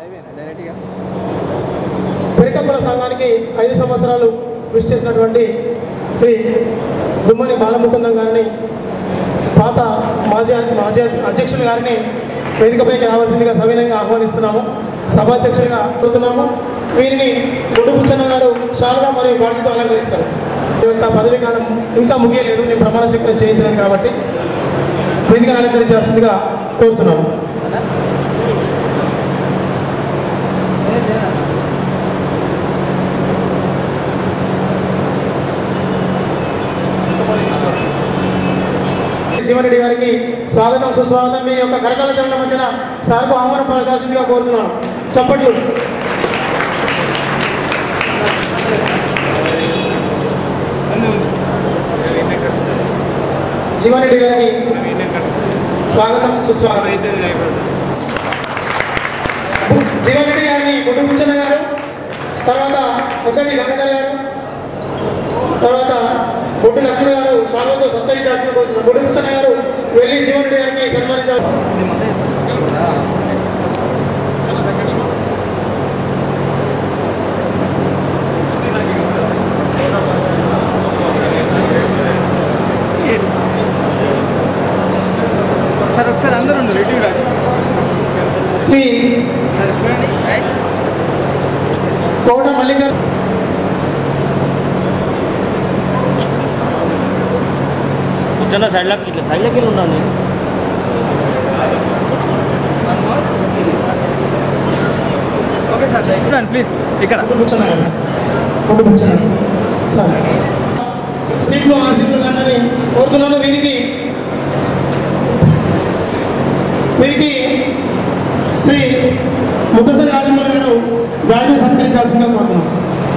పెరికప్పుల సంఘానికి ఐదు సంవత్సరాలు కృషి చేసినటువంటి శ్రీ దుమ్మని బాలముకుందం గారిని పాత మాజీ మాజీ అధ్యక్షులు గారిని వేదికపైకి రావాల్సిందిగా సవినయంగా ఆహ్వానిస్తున్నాము సభాధ్యక్షులుగా కోరుతున్నాము వీరిని గుడ్డుబుచ్చన్న గారు శాలువా మరియు బాధ్యత అలంకరిస్తారు ఈ యొక్క పదవీ కాలం ఇంకా ముగియలేదు నేను ప్రమాణ స్వీకారం చేయించలేదు కాబట్టి వేదికను అలంకరించాల్సిందిగా కోరుతున్నాము శివరెడ్డి గారికి స్వాగతం సుస్వాగతం మీ యొక్క కరకాల జనుల మధ్యన సార్కు ఆహ్వానం పలకాల్సిందిగా కోరుతున్నాను చప్పట్లు జీవారెడ్డి గారికి స్వాగతం సుస్వాగతం జీవారెడ్డి గారిని గుడ్డు కూర్చున్న గారు తర్వాత కొత్తటి గంగాధర్ గారు తర్వాత బొడ్డు లక్ష్మణ్ గారు స్వాగతంతో సత్కరించాల్సిన కోరుతున్నాం బొడ్డు కూర్చున్న గారు వెళ్ళి జీవన్రెడ్డి గారికి సన్మానించాలి సార్ ఒకసారి అందరూ ఉండు ఇటు రండి. శ్రీ సార్ చూడండి రైట్ కోట మల్లికార్ కూర్చున్న సైడ్లోకి ఇట్లా సైడ్లోకి వెళ్ళి ఉన్నాను నేను ఓకే సార్ చూడండి ప్లీజ్ ఇక్కడ బొడ్డు కూర్చున్న గారు బొడ్డు కూర్చున్న సార్ సీట్లు ఆ సీట్లు కన్నది కోరుతున్నాను వీరికి వీరికి శ్రీ ముద్దసరి రాజమౌళి గారు గాడిని సత్కరించాల్సిందిగా కోరుతున్నాను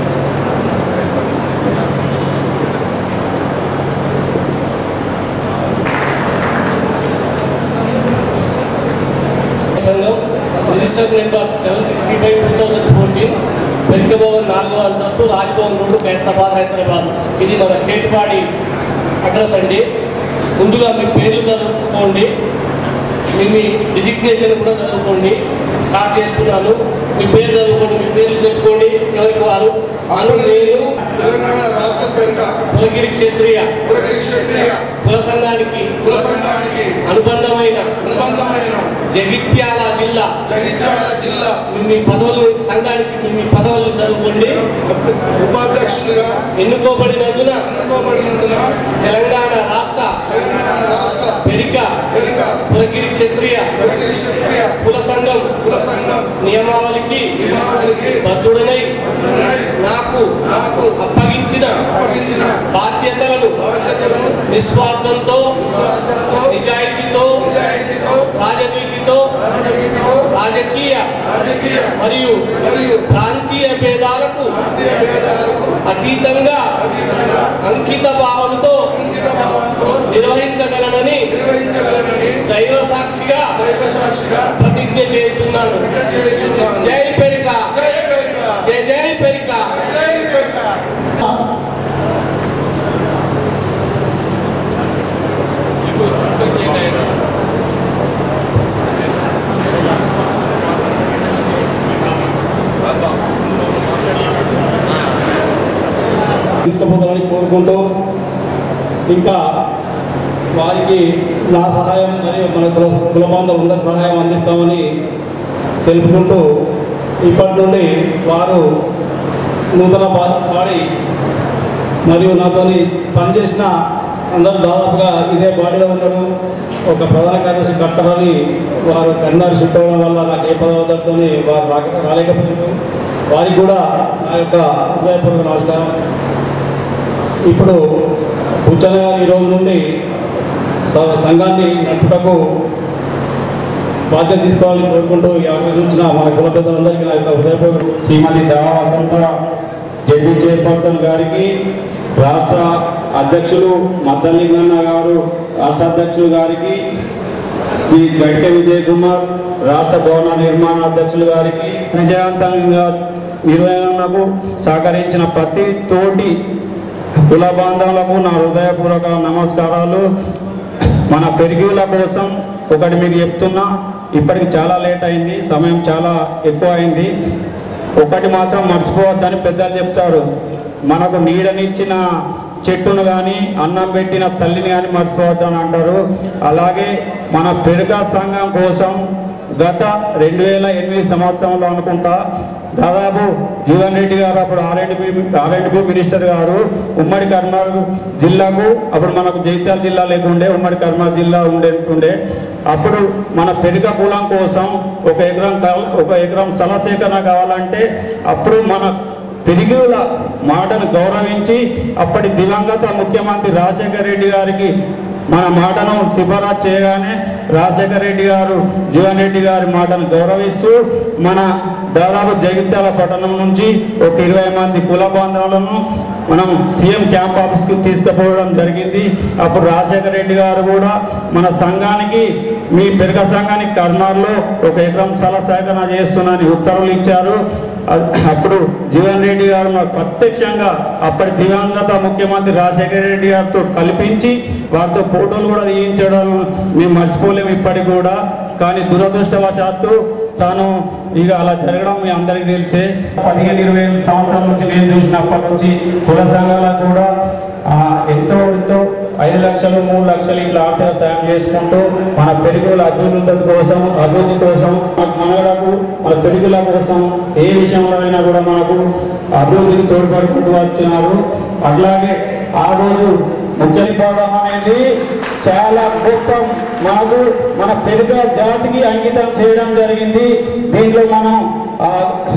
సంఘం register number seven sixty five two thousand fourteen వెనుక భవన్ నాలుగో అంతస్తు రాజ్భవన్ రోడ్డు ఖైరతాబాద్ హైదరాబాద్ ఇది మన స్టేట్ బాడీ అడ్రస్ అండి ముందుగా మీ పేర్లు చదువుకోండి మీ మీ డిజిగ్నేషన్ కూడా చదువుకోండి స్టార్ట్ చేస్తున్నాను మీ పేరు చదువుకోండి మీ పేర్లు చెప్పుకోండి ఎవరికి వారు ఆంధ్రప్రదేశ్ తెలంగాణ రాష్ట్ర పేరిట కులగిరి క్షత్రియ పురగిరి క్షత్రియ కుల సంఘానికి కుల సంఘానికి అనుబంధమైన అనుబంధమైన జగిత్యాల జిల్లా జగిత్యాల జిల్లా మీ మీ పదవులు సంఘానికి మీ మీ పదవులు చదువుకోండి ఉపాధ్యక్షులుగా ఎన్నుకోబడినందున ఎన్నుకోబడినందున తెలంగాణ రాష్ట్ర తెలంగాణ రాష్ట్ర పెరిక పేరిట పురగిరి క్షత్రియ పురగిరి క్షత్రియ కుల సంఘం కుల సంఘం నియమావళికి నియమావళికి బద్ధుడనై బద్ధుడనై నాకు నాకు అప్పగించిన అప్పగించిన బాధ్యతలను బాధ్యతలను నిస్వార్థంతో నిస్వార్థంతో నిజాయితీతో నిజాయితీతో రాజనీతితో రాజనీతితో రాజకీయ రాజకీయ మరియు మరియు ప్రాంతీయ భేదాలకు ప్రాంతీయ భేదాలకు అతీతంగా అతీతంగా అంకిత భావంతో అంకిత భావంతో నిర్వహించగలనని నిర్వహించగలనని దైవ సాక్షిగా దైవ సాక్షిగా ప్రతిజ్ఞ చేస్తున్నాను ప్రతిజ్ఞ చేస్తున్నాను జై పెరిక జై పేరిట జై జై పెరిక జై పేరిట తీసుకుపోతామని కోరుకుంటూ ఇంకా వారికి నా సహాయం మరియు మన కుల కుల బాంధవులందరి సహాయం అందిస్తామని తెలుపుకుంటూ ఇప్పటి నుండి వారు నూతన బా- బాడీ మరియు నాతోని పనిచేసిన అందరూ దాదాపుగా ఇదే బాడీలో ఉన్నారు ఒక ప్రధాన కార్యదర్శి కట్టరని వారు కరీంనగర్ షిఫ్ట్ అవ్వడం వల్ల నాకు ఏ పదవద్దరితో వారు రాక రాలేకపోయారు వారికి కూడా నా యొక్క హృదయపూర్వక నమస్కారం ఇప్పుడు బుచ్చన్న గారు ఈ రోజు నుండి స- సంఘాన్ని నడుపుటకు బాధ్యత తీసుకోవాలని కోరుకుంటూ ఈ అవకాశం ఇచ్చిన మన కుల పెద్దలందరికీ నా యొక్క హృదయపూర్వక శ్రీమతి దేవా వసంత జడ్పీ చైర్పర్సన్ గారికి రాష్ట్ర అధ్యక్షులు మద్దలింగన్న గారు రాష్ట్ర అధ్యక్షులు గారికి శ్రీ గంట విజయ్ కుమార్ రాష్ట్ర భవన నిర్మాణ అధ్యక్షులు గారికి విజయవంతంగా నిర్వహణకు సహకరించిన ప్రతి తోటి కుల బాంధవులకు నా హృదయపూర్వక నమస్కారాలు మన పెరిగిల కోసం ఒకటి మీకు చెప్తున్నా ఇప్పటికి చాలా లేట్ అయింది సమయం చాలా ఎక్కువ అయింది ఒకటి మాత్రం మర్చిపోవద్దని పెద్దలు చెప్తారు మనకు నీడనిచ్చిన చెట్టును కానీ అన్నం పెట్టిన తల్లిని కానీ మర్చిపోవద్దని అంటారు అలాగే మన పెరుగా సంఘం కోసం గత రెండు వేల ఎనిమిది సంవత్సరంలో అనుకుంటా దాదాపు జీవన్ రెడ్డి గారు అప్పుడు ఆర్ఎండ్బి ఆర్ఎండ్బి మినిస్టర్ గారు ఉమ్మడి కర్నూలు జిల్లాకు అప్పుడు మనకు జైత్యాల జిల్లా లేకుండే ఉమ్మడి కర్నూలు జిల్లా ఉండేటుండే అప్పుడు మన పెరుగ కులం కోసం ఒక ఎకరం కావ- ఒక ఎకరం స్థల సేకరణ కావాలంటే అప్పుడు మన పెరుగుల మాటను గౌరవించి అప్పటి దివంగత ముఖ్యమంత్రి రాజశేఖర రెడ్డి గారికి మన మాటను సిఫారసు చేయగానే రాజశేఖర రెడ్డి గారు జీవన్ రెడ్డి గారి మాటను గౌరవిస్తూ మన దాదాపు జగిత్యాల పట్టణం నుంచి ఒక ఇరవై మంది కుల బాంధవులను మనం సీఎం క్యాంప్ ఆఫీస్కి తీసుకుపోవడం జరిగింది అప్పుడు రాజశేఖర రెడ్డి గారు కూడా మన సంఘానికి మీ పెరగ సంఘానికి కర్నాల్లో ఒక ఎకరం స్థల సేకరణ చేస్తున్నారని ఉత్తర్వులు ఇచ్చారు అ- అప్పుడు జీవన్ రెడ్డి గారు మాకు ప్రత్యక్షంగా అప్పటి దివంగత ముఖ్యమంత్రి రాజశేఖర రెడ్డి గారితో కల్పించి వారితో ఫోటోలు కూడా తీయించడం మేము మర్చిపోలేము ఇప్పటికి కూడా కానీ దురదృష్టవశాత్తు తాను ఇక అలా జరగడం మీ అందరికీ తెలిసే పదిహేను ఇరవై ఐదు సంవత్సరాల నుంచి నేను చూసినప్పటి నుంచి కుల సంఘాలకు కూడా ఆ, ఎంతో ఎంతో ఐదు లక్షలు మూడు లక్షలు ఇట్లా ఆర్థిక సాయం చేసుకుంటూ మన పెరుగుల అభివృద్ధి కోసం అభివృద్ధి కోసం మన మనగడకు మన పెరుగుల కోసం ఏ విషయంలో అయినా కూడా మనకు అభివృద్ధికి తోడ్పడుకుంటూ వచ్చినారు అట్లాగే ఆ రోజు ముఖ్యపడడం అనేది చాలా గొప్ప మనకు మన పెరుగ జాతికి అంకితం చేయడం జరిగింది దీంట్లో మనం ఆ,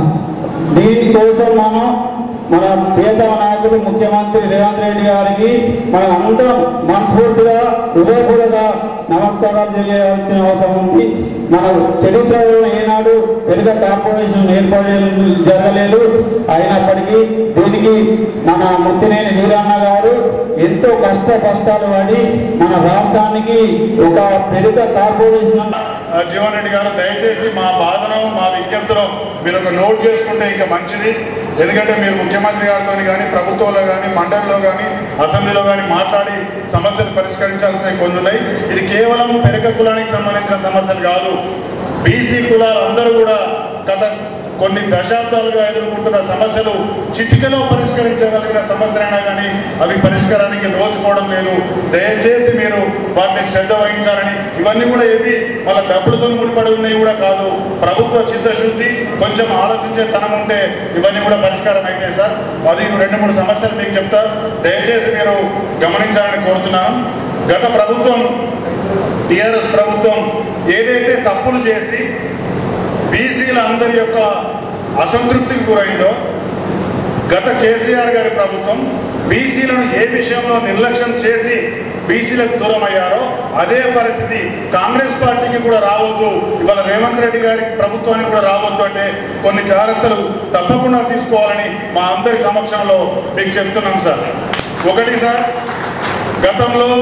దీనికోసం మనం మన ప్రియతమ నాయకులు ముఖ్యమంత్రి రేవంత్ రెడ్డి గారికి మనం అందరం మనస్ఫూర్తిగా హృదయపూర్వక నమస్కారాలు తెలియాల్సిన అవసరం ఉంది మన చరిత్రలో ఏనాడు పెరుగ కార్పొరేషన్ ఏర్పడే జరగలేదు అయినప్పటికీ దీనికి మన ముత్తినేని వీరన్న గారు ఎంతో కష్ట కష్టాలు పడి మన రాష్ట్రానికి ఒక పెరుగ కార్పొరేషన్ ఆ, జీవన్ రెడ్డి గారు దయచేసి మా బాధను మా విజ్ఞప్తిలో మీరు ఒక నోట్ చేసుకుంటే ఇంకా మంచిది ఎందుకంటే మీరు ముఖ్యమంత్రి గారితో కానీ ప్రభుత్వంలో కానీ మండలిలో కానీ అసెంబ్లీలో కానీ మాట్లాడి సమస్యలు పరిష్కరించాల్సినవి కొన్ని ఉన్నాయి ఇది కేవలం పెరక కులానికి సంబంధించిన సమస్యలు కాదు బీసీ కులాలు అందరూ కూడా గత కొన్ని దశాబ్దాలుగా ఎదుర్కొంటున్న సమస్యలు చిటికలో పరిష్కరించగలిగిన సమస్యలైనా కానీ అవి పరిష్కారానికి నోచుకోవడం లేదు దయచేసి మీరు వాటిని శ్రద్ధ వహించాలని ఇవన్నీ కూడా ఏవి వాళ్ళ డబ్బులతో ముడిపడి ఉన్నాయి కూడా కాదు ప్రభుత్వ చిత్తశుద్ధి కొంచెం ఆలోచించే తనం ఉంటే ఇవన్నీ కూడా పరిష్కారం అయితే సార్ అది రెండు మూడు సమస్యలు మీకు చెప్తా దయచేసి మీరు గమనించాలని కోరుతున్నాను గత ప్రభుత్వం టీఆర్ఎస్ ప్రభుత్వం ఏదైతే తప్పులు చేసి బీసీల అందరి యొక్క అసంతృప్తికి గురైందో గత కేసీఆర్ గారి ప్రభుత్వం బీసీలను ఏ విషయంలో నిర్లక్ష్యం చేసి బీసీలకు దూరం అయ్యారో అదే పరిస్థితి కాంగ్రెస్ పార్టీకి కూడా రావద్దు ఇవాళ రేవంత్ రెడ్డి గారి ప్రభుత్వానికి కూడా రావద్దు అంటే కొన్ని జాగ్రత్తలు తప్పకుండా తీసుకోవాలని మా అందరి సమక్షంలో మీకు చెప్తున్నాం సార్ ఒకటి సార్ గతంలో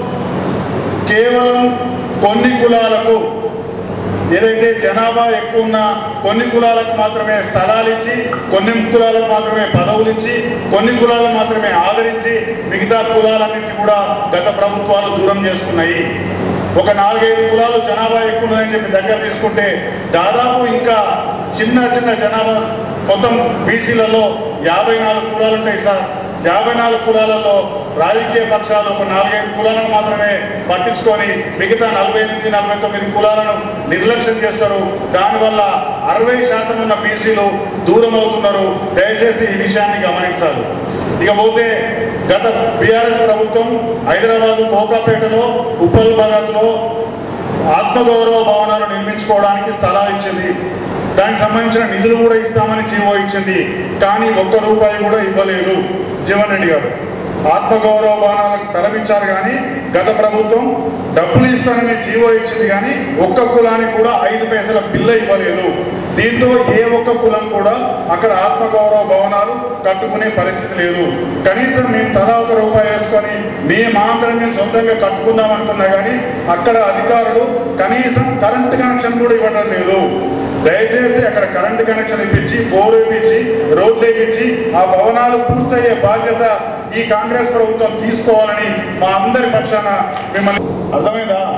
కేవలం కొన్ని కులాలకు ఏదైతే జనాభా ఎక్కువ ఉన్న కొన్ని కులాలకు మాత్రమే స్థలాలు ఇచ్చి కొన్ని కులాలకు మాత్రమే పదవులు ఇచ్చి కొన్ని కులాలకు మాత్రమే ఆదరించి మిగతా కులాలన్నింటినీ కూడా గత ప్రభుత్వాలు దూరం చేసుకున్నాయి ఒక నాలుగైదు కులాలు జనాభా ఎక్కువ ఉన్నదని చెప్పి దగ్గర తీసుకుంటే దాదాపు ఇంకా చిన్న చిన్న జనాభా మొత్తం బీసీలలో యాభై నాలుగు కులాలు ఉంటాయి సార్ యాభై నాలుగు కులాలలో రాజకీయ పక్షాలు ఒక నాలుగైదు కులాలను మాత్రమే పట్టించుకొని మిగతా నలభై ఎనిమిది నలభై తొమ్మిది కులాలను నిర్లక్ష్యం చేస్తారు దానివల్ల అరవై శాతం ఉన్న బీసీలు దూరం అవుతున్నారు దయచేసి ఈ విషయాన్ని గమనించాలి ఇకపోతే గత బీఆర్ఎస్ ప్రభుత్వం హైదరాబాద్ కోకాపేటలో ఉప్పల్ భగత్లో ఆత్మగౌరవ భవనాలు నిర్మించుకోవడానికి స్థలాలు ఇచ్చింది దానికి సంబంధించిన నిధులు కూడా ఇస్తామని జీవో ఇచ్చింది కానీ ఒక్క రూపాయి కూడా ఇవ్వలేదు జీవన్ రెడ్డి గారు ఆత్మగౌరవ భవనాలకు స్థలం ఇచ్చారు కానీ గత ప్రభుత్వం డబ్బులు ఇస్తానని జీవో ఇచ్చింది కానీ ఒక్క కులానికి కూడా ఐదు పైసల బిల్ల ఇవ్వలేదు దీంతో ఏ ఒక్క కులం కూడా అక్కడ ఆత్మగౌరవ భవనాలు కట్టుకునే పరిస్థితి లేదు కనీసం మేము తలా ఒక రూపాయి వేసుకొని మేము మాత్రం మేము సొంతంగా కట్టుకుందాం అనుకున్నా కానీ అక్కడ అధికారులు కనీసం కరెంట్ కనెక్షన్ కూడా ఇవ్వడం లేదు దయచేసి అక్కడ కరెంట్ కనెక్షన్ ఇప్పించి బోర్ ఇప్పించి రోడ్లు ఇప్పించి ఆ భవనాలు పూర్తయ్యే బాధ్యత ఈ కాంగ్రెస్ ప్రభుత్వం తీసుకోవాలని మా అందరి పక్షాన మిమ్మల్ని అర్థమైందా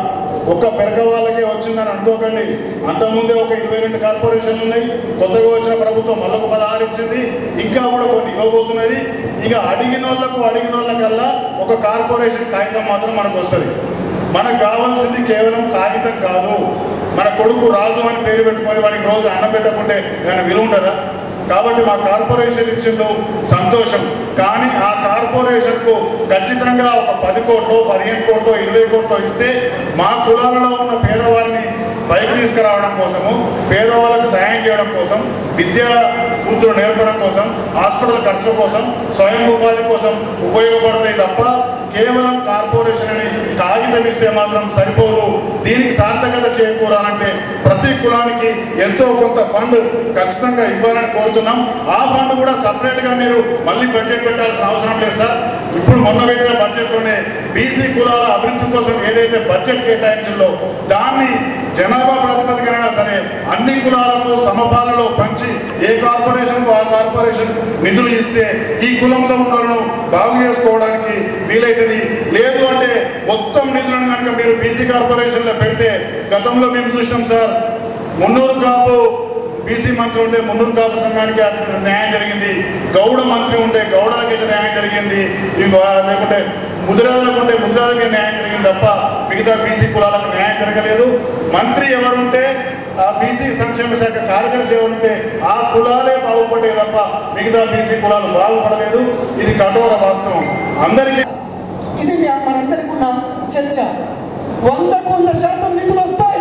ఒక్క పెరక వాళ్ళకే వచ్చిందని అనుకోకండి అంతకుముందే ఒక ఇరవై రెండు కార్పొరేషన్లు ఉన్నాయి కొత్తగా వచ్చిన ప్రభుత్వం మళ్ళొక పదహారు ఇచ్చింది ఇంకా కూడా కొన్ని ఇవ్వబోతున్నది ఇక అడిగిన వాళ్ళకు అడిగిన వాళ్ళకల్లా ఒక కార్పొరేషన్ కాగితం మాత్రం మనకు వస్తుంది మనకు కావాల్సింది కేవలం కాగితం కాదు మన కొడుకు రాజు అని పేరు పెట్టుకొని వాడికి రోజు అన్నం పెట్టకుంటే ఏమైనా విలువ ఉంటుందా కాబట్టి మా కార్పొరేషన్ ఇచ్చిందో సంతోషం కానీ ఆ కార్పొరేషన్కు ఖచ్చితంగా ఒక పది కోట్లు పదిహేను కోట్లు ఇరవై కోట్లు ఇస్తే మా కులాలలో ఉన్న పేదవారిని పైకి తీసుకురావడం కోసము పేదవాళ్ళకు సహాయం చేయడం కోసం విద్యా బుద్ధులు నేర్పడం కోసం హాస్పిటల్ ఖర్చుల కోసం స్వయం ఉపాధి కోసం ఉపయోగపడతాయి తప్ప కేవలం కార్పొరేషన్ అని కాగితం ఇస్తే మాత్రం సరిపోదు దీనికి సార్థకత చేకూరాలంటే ప్రతి కులానికి ఎంతో కొంత ఫండ్ ఖచ్చితంగా ఇవ్వాలని కోరుతున్నాం ఆ ఫండ్ కూడా సపరేట్గా మీరు మళ్ళీ బడ్జెట్ పెట్టాల్సిన అవసరం లేదు సార్ ఇప్పుడు మొన్న పెట్టిన బడ్జెట్లోనే బీసీ కులాల అభివృద్ధి కోసం ఏదైతే బడ్జెట్ కేటాయించిందో దాన్ని జనాభా ప్రాతిపదికనైనా సరే అన్ని కులాలకు సమపాలలో పంచి ఏ కార్పొరేషన్కు ఆ కార్పొరేషన్ నిధులు ఇస్తే ఈ కులంలో ఉన్న వాళ్ళను బాగు చేసుకోవడానికి వీలైతుంది లేదు అంటే మొత్తం నిధులను కనుక మీరు బీసీ కార్పొరేషన్లో పెడితే గతంలో మేము చూసినాం సార్ మున్నూరు కాపు బీసీ మంత్రి ఉంటే మున్నూరు కాపు సంఘానికి అతనికి న్యాయం జరిగింది గౌడ మంత్రి ఉంటే గౌడలకి న్యాయం జరిగింది ఇంకో లేకుంటే ముదిరాలకు ఉంటే ముదిరాలకి న్యాయం జరిగింది తప్ప మిగతా బీసీ కులాలకు న్యాయం జరగలేదు మంత్రి ఎవరుంటే ఆ బీసీ సంక్షేమ శాఖ కార్యదర్శి ఎవరుంటే ఆ కులాలే బాగుపడ్డాయి తప్ప మిగతా బీసీ కులాలు బాగుపడలేదు ఇది కఠోర వాస్తవం అందరికీ ఇది మీ- మనందరికీ ఉన్న చర్చ వందకు వంద శాతం నిధులు వస్తాయి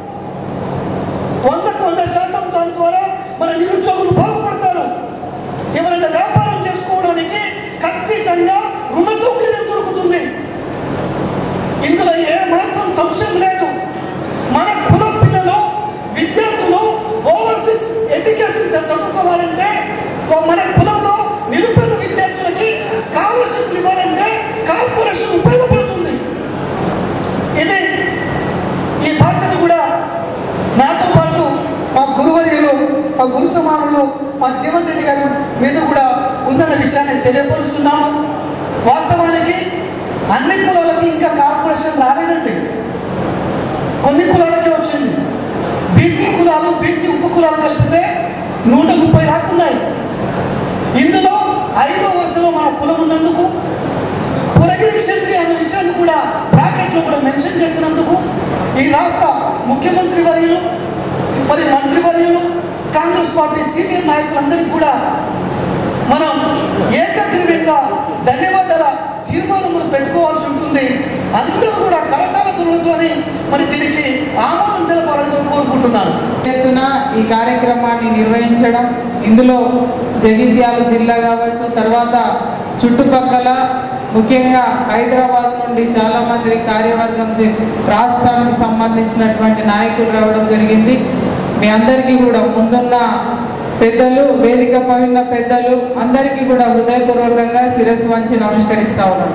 వందకు వంద శాతం దాని ద్వారా మన నిరుద్యోగులు బాగుపడతారు ఎవరైనా వ్యాపారం చేసుకోవడానికి ఖచ్చితంగా రుణ సౌకర్యం దొరుకుతుంది ఇందులో ఏ మాత్రం సంశయం లేదు మన కుల పిల్లలు విద్యార్థులు ఓవర్సీస్ ఎడ్యుకేషన్ చ- చదువుకోవాలంటే ఓ మన కులంలో నిరుపేద విద్యార్థులకి స్కాలర్షిప్లు ఇవ్వాలంటే కార్పొరేషన్ ఉపయోగపడుతుంది ఇది ఈ బాధ్యత కూడా నాతో పాటు మా గురువర్యులు మా గురు సమానులు మా జీవన్ రెడ్డి గారి మీద కూడా ఉందన్న విషయాన్ని తెలియపరుస్తున్నాము వాస్తవానికి అన్ని కులాలకి ఇంకా కార్పొరేషన్ రాలేదండి కొన్ని కులాలకే వచ్చింది బీసీ కులాలు బీసీ ఉప కులాలు కలిపితే నూట ముప్పై దాకా ఉన్నాయి ఇందులో ఐదో వరుసలో మన కులం ఉన్నందుకు పురగిరి క్షత్రియ అనే విషయాన్ని కూడా బ్రాకెట్లో కూడా మెన్షన్ చేసినందుకు ఈ రాష్ట్ర ముఖ్యమంత్రి వర్యులు మరి మంత్రివర్యులు కాంగ్రెస్ పార్టీ సీనియర్ నాయకులందరికీ కూడా మనం ఏకగ్రీవంగా ధన్యవాదాల తీర్మానములు పెట్టుకోవాల్సి ఉంటుంది అందరూ కూడా కరతాల తులతోని మరి దీనికి ఆమోదం తెలపాలని కోరుకుంటున్నాను ఎత్తున ఈ కార్యక్రమాన్ని నిర్వహించడం ఇందులో జగిత్యాల జిల్లా కావచ్చు తర్వాత చుట్టుపక్కల ముఖ్యంగా హైదరాబాద్ నుండి చాలా మంది కార్యవర్గం జి- రాష్ట్రానికి సంబంధించినటువంటి నాయకులు రావడం జరిగింది మీ అందరికీ కూడా ముందున్న పెద్దలు వేదికపై ఉన్న పెద్దలు అందరికీ కూడా హృదయపూర్వకంగా శిరస్సు వంచి నమస్కరిస్తా ఉన్నాను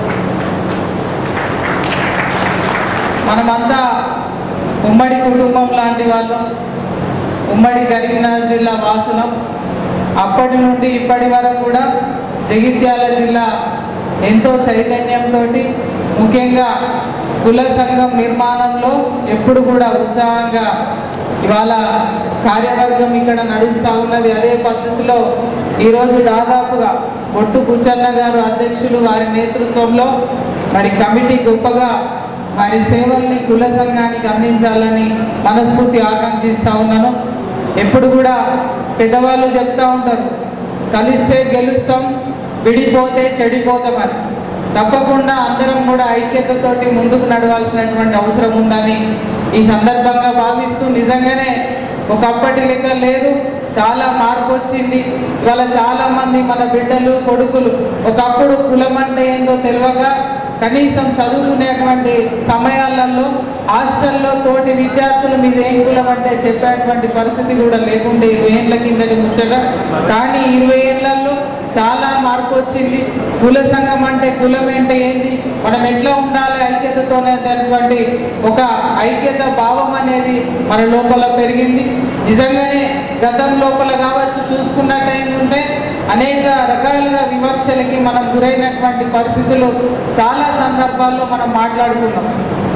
మనమంతా ఉమ్మడి కుటుంబం లాంటి వాళ్ళం ఉమ్మడి కరీంనగర్ జిల్లా వాసులం అప్పటి నుండి ఇప్పటి వరకు కూడా జగిత్యాల జిల్లా ఎంతో చైతన్యంతో ముఖ్యంగా కుల సంఘం నిర్మాణంలో ఎప్పుడు కూడా ఉత్సాహంగా ఇవాళ కార్యవర్గం ఇక్కడ నడుస్తూ ఉన్నది అదే పద్ధతిలో ఈరోజు దాదాపుగా బొట్టు బుచ్చన్న గారు అధ్యక్షులు వారి నేతృత్వంలో మరి కమిటీ గొప్పగా వారి సేవల్ని కుల సంఘానికి అందించాలని మనస్ఫూర్తి ఆకాంక్షిస్తూ ఉన్నాను ఎప్పుడు కూడా పెద్దవాళ్ళు చెప్తా ఉంటారు కలిస్తే గెలుస్తాం విడిపోతే చెడిపోతామని తప్పకుండా అందరం కూడా ఐక్యతతోటి ముందుకు నడవాల్సినటువంటి అవసరం ఉందని ఈ సందర్భంగా భావిస్తూ నిజంగానే ఒకప్పటి లెక్క లేదు చాలా మార్పు వచ్చింది ఇవాళ చాలా మంది మన బిడ్డలు కొడుకులు ఒకప్పుడు కులం అంటే ఏందో తెలియగా కనీసం చదువుకునేటువంటి సమయాలలో హాస్టల్లో తోటి విద్యార్థులు మీద ఏం కులం అంటే చెప్పేటువంటి పరిస్థితి కూడా లేకుండే ఇరవై ఏళ్ళ కిందటి ముచ్చట కానీ ఇరవై ఏళ్లలో చాలా మార్పు వచ్చింది కుల సంఘం అంటే కులం అంటే ఏంది మనం ఎట్లా ఉండాలి ఐక్యతతోనేటువంటి ఒక ఐక్యత భావం అనేది మన లోపల పెరిగింది నిజంగానే గతం లోపల కావచ్చు చూసుకున్నట్టయిందంటే అనేక రకాలుగా వివక్షలకి మనం గురైనటువంటి పరిస్థితులు చాలా సందర్భాల్లో మనం మాట్లాడుకున్నాం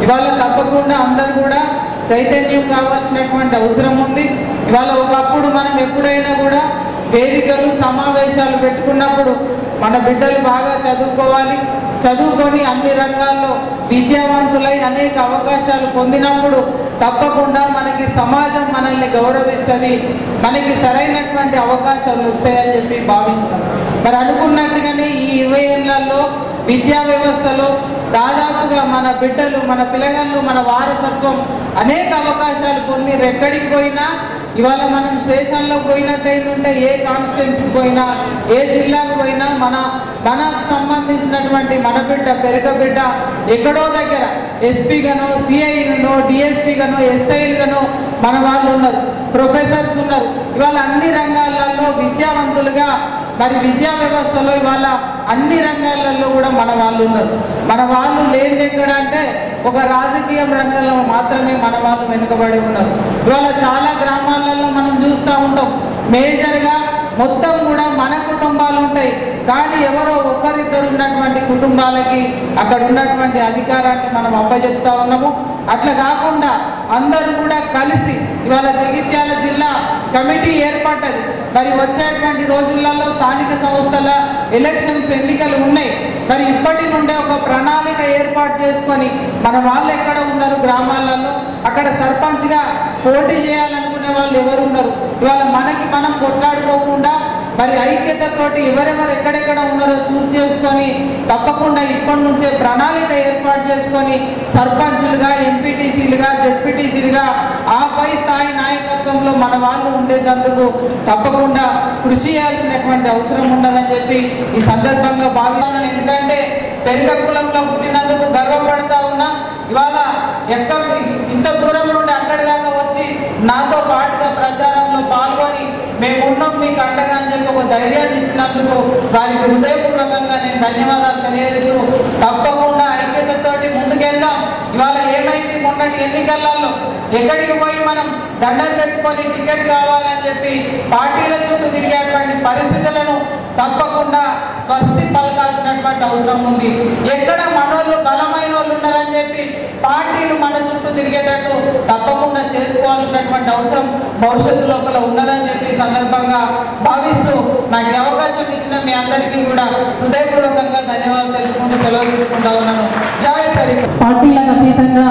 ఇవాళ తప్పకుండా అందరూ కూడా చైతన్యం కావాల్సినటువంటి అవసరం ఉంది ఇవాళ ఒకప్పుడు మనం ఎప్పుడైనా కూడా వేదికలు సమావేశాలు పెట్టుకున్నప్పుడు మన బిడ్డలు బాగా చదువుకోవాలి చదువుకొని అన్ని రంగాల్లో విద్యావంతులై అనేక అవకాశాలు పొందినప్పుడు తప్పకుండా మనకి సమాజం మనల్ని గౌరవిస్తుంది మనకి సరైనటువంటి అవకాశాలు వస్తాయని చెప్పి భావించాం మరి అనుకున్నట్టుగానే ఈ ఇరవై ఏళ్లలో విద్యా వ్యవస్థలో దాదాపుగా మన బిడ్డలు మన పిల్లగాళ్ళు మన వారసత్వం అనేక అవకాశాలు పొంది ఎక్కడికి పోయినా ఇవాళ మనం స్టేషన్లో పోయినట్టయిందంటే ఏ కాన్స్టిట్యున్సీకి పోయినా ఏ జిల్లాకు పోయినా మన మనకు సంబంధించినటువంటి మన బిడ్డ పెరగ బిడ్డ ఎక్కడో దగ్గర ఎస్పీగానో సిఐగానో డిఎస్పీగానో ఎస్ఐలుగానో మన వాళ్ళు ఉన్నారు ప్రొఫెసర్స్ ఉన్నారు ఇవాళ అన్ని రంగాలలో విద్యావంతులుగా మరి విద్యా వ్యవస్థలో ఇవాళ అన్ని రంగాలలో కూడా మన వాళ్ళు ఉన్నారు మన వాళ్ళు లేనిది ఎక్కడ అంటే ఒక రాజకీయం రంగంలో మాత్రమే మన వాళ్ళు వెనుకబడి ఉన్నారు ఇవాళ చాలా గ్రామాలలో మనం చూస్తూ ఉంటాం మేజర్గా మొత్తం కూడా మన కుటుంబాలు ఉంటాయి కానీ ఎవరో ఒకరిద్దరు ఉన్నటువంటి కుటుంబాలకి అక్కడ ఉన్నటువంటి అధికారాన్ని మనం అప్పచెప్తా ఉన్నాము అట్లా కాకుండా అందరూ కూడా కలిసి ఇవాళ జగిత్యాల జిల్లా కమిటీ ఏర్పడ్డది మరి వచ్చేటువంటి రోజులలో స్థానిక సంస్థల ఎలక్షన్స్ ఎన్నికలు ఉన్నాయి మరి ఇప్పటి నుండే ఒక ప్రణాళిక ఏర్పాటు చేసుకొని మన వాళ్ళు ఎక్కడ ఉన్నారు గ్రామాలలో అక్కడ సర్పంచ్గా పోటీ చేయాలనుకునే వాళ్ళు ఎవరు ఉన్నారు ఇవాళ మనకి మనం కొట్లాడుకోకుండా మరి ఐక్యతతోటి ఎవరెవరు ఎక్కడెక్కడ ఉన్నారో చూసి చేసుకొని తప్పకుండా ఇప్పటి నుంచే ప్రణాళిక ఏర్పాటు చేసుకొని సర్పంచులుగా ఎంపీటీసీలుగా జెడ్పీటీసీలుగా ఆ పై స్థాయి నాయకత్వంలో మన వాళ్ళు ఉండేటందుకు తప్పకుండా కృషి చేయాల్సినటువంటి అవసరం ఉన్నదని చెప్పి ఈ సందర్భంగా భావిస్తున్నాను ఎందుకంటే పెరుగ కులంలో పుట్టినందుకు గర్వపడతా ఉన్నా ఇవాళ ఎక్కడ ఇంత దూరం నుండి అక్కడి దాకా వచ్చి నాతో పాటుగా ప్రచారంలో పాల్గొని మేము ఉన్నాం మీకు అండగా అని చెప్పి ఒక ధైర్యాన్ని ఇచ్చినందుకు వారికి హృదయపూర్వకంగా నేను ధన్యవాదాలు తెలియజేస్తూ తప్పకుండా ఐక్యతతోటి ముందుకెళ్దాం ఇవాళ ఏమైంది మొన్నటి ఎన్నికలలో ఎక్కడికి పోయి మనం దండం పెట్టుకొని టికెట్ కావాలని చెప్పి పార్టీల చుట్టూ తిరిగేటువంటి పరిస్థితులను తప్పకుండా స్వస్తి పలకాల్సినటువంటి అవసరం ఉంది ఎక్కడ మనోళ్ళు బలమైన వాళ్ళు ఉన్నారని చెప్పి పార్టీలు మన చుట్టూ తిరిగేటట్టు తప్పకుండా చేసుకోవాల్సినటువంటి అవసరం భవిష్యత్తు లోపల ఉన్నదని చెప్పి ఈ సందర్భంగా భావిస్తూ నాకు ఈ అవకాశం ఇచ్చిన మీ అందరికీ కూడా హృదయపూర్వకంగా ధన్యవాదాలు తెలుపుకుంటూ సెలవు తీసుకుంటా ఉన్నాను జాయ్ పరిక పార్టీలకు అతీతంగా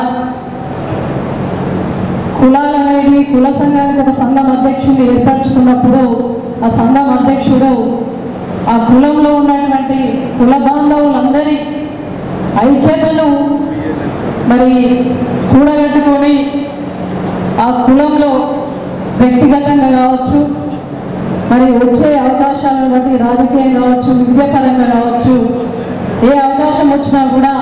కులాలు అనేవి కుల సంఘానికి ఒక సంఘం అధ్యక్షుడిని ఏర్పరచుకున్నప్పుడు ఆ సంఘం అధ్యక్షుడు ఆ కులంలో ఉన్నటువంటి కుల బాంధవులందరి ఐక్యతను మరి కూడగట్టుకొని ఆ కులంలో వ్యక్తిగతంగా కావచ్చు మరి వచ్చే అవకాశాలను బట్టి రాజకీయం కావచ్చు విద్యాపరంగా కావచ్చు ఏ అవకాశం వచ్చినా కూడా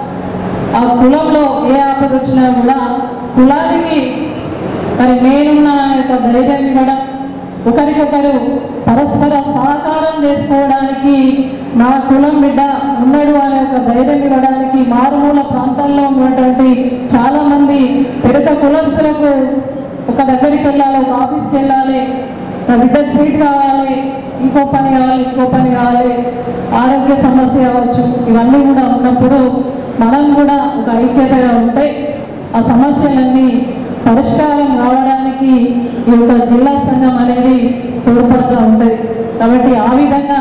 ఆ కులంలో ఏ ఆపద వచ్చినా కూడా కులానికి మరి నేనున్న అనే ఒక ధైర్యం ఇవ్వడం ఒకరికొకరు పరస్పర సహకారం చేసుకోవడానికి నా కులం బిడ్డ ఉన్నాడు అనే ఒక ధైర్యం ఇవ్వడానికి మారుమూల ప్రాంతాల్లో ఉన్నటువంటి చాలా మంది పెరుక కులస్తులకు ఒక దగ్గరికి వెళ్ళాలి ఒక ఆఫీస్కి వెళ్ళాలి నా బిడ్డకు సీట్ కావాలి ఇంకో పని కావాలి ఇంకో పని కావాలి ఆరోగ్య సమస్య కావచ్చు ఇవన్నీ కూడా ఉన్నప్పుడు మనం కూడా ఒక ఐక్యతగా ఉంటే ఆ సమస్యలన్నీ పరిష్కారం రావడానికి ఈ యొక్క జిల్లా సంఘం అనేది తోడ్పడుతూ ఉంటుంది కాబట్టి ఆ విధంగా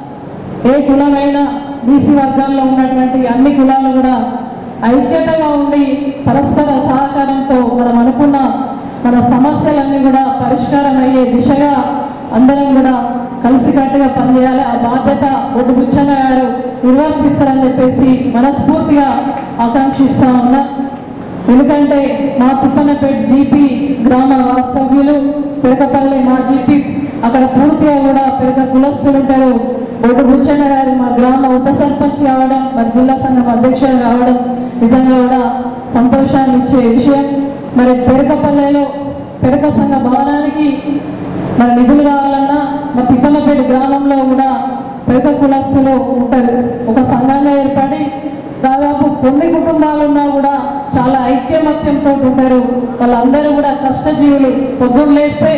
ఏ కులమైనా బీసీ వర్గాల్లో ఉన్నటువంటి అన్ని కులాలు కూడా ఐక్యతగా ఉండి పరస్పర సహకారంతో మనం అనుకున్న మన సమస్యలన్నీ కూడా పరిష్కారం అయ్యే దిశగా అందరం కూడా కలిసికట్టుగా పనిచేయాలి ఆ బాధ్యత బొడ్డు బుచ్చన్న గారు నిర్వర్తిస్తారని చెప్పేసి మనస్ఫూర్తిగా ఆకాంక్షిస్తా ఉన్నా ఎందుకంటే మా తిప్పనపేట జీపీ గ్రామ వాస్తవ్యులు పెరకపల్లి మా జీపీ అక్కడ పూర్తిగా కూడా పెరక కులస్తులు ఉంటారు బొడ్డు బుచ్చన్న గారు మా గ్రామ ఉప సర్పంచ్ కావడం మరి జిల్లా సంఘం అధ్యక్షులు కావడం నిజంగా కూడా సంతోషాన్ని ఇచ్చే విషయం మరి పెరకపల్లెలో పెరక సంఘ భవనానికి మరి నిధులు కావాలన్నా మరి తిప్పనపేట గ్రామంలో కూడా పెరక కులస్తులు ఉంటారు ఒక సంఘంగా ఏర్పడి దాదాపు కొన్ని కుటుంబాలు ఉన్నా కూడా చాలా ఐక్యమత్యంతో ఉంటారు వాళ్ళందరూ కూడా కష్టజీవులు పొద్దున్న లేస్తే